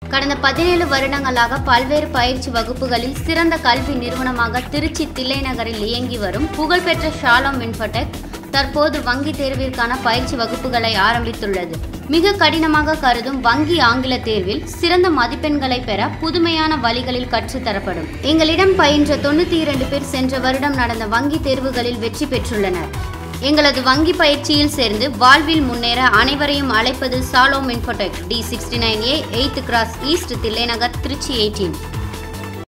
கடந்த பதினேழு வருடங்களாக பல்வேறு பயிற்சி வகுப்புகளில் சிறந்த கல்வி நிறுவனமாக திருச்சி தில்லைநகரில் இயங்கி வரும் புகழ்பெற்ற ஷாலோம் இன்ஃபோடெக் தற்போது வங்கி தேர்விற்கான பயிற்சி வகுப்புகளை ஆரம்பித்துள்ளது மிக கடினமாக கருதும் வங்கி ஆங்கில தேர்வில் சிறந்த மதிப்பெண்களை பெற புதுமையான வழிகளில் கற்றுத்தரப்படும் எங்களிடம் பயின்ற தொண்ணூற்றி இரண்டு பேர் சென்ற வருடம் நடந்த வங்கி தேர்வுகளில் வெற்றி பெற்றுள்ளனர் எங்களது வங்கி பயிற்சியில் சேர்ந்து வாழ்வில் முன்னேற அனைவரையும் அழைப்பது Shalom Infotech D sixty nine A eighth cross east Thillainagar Tiruchi eighteen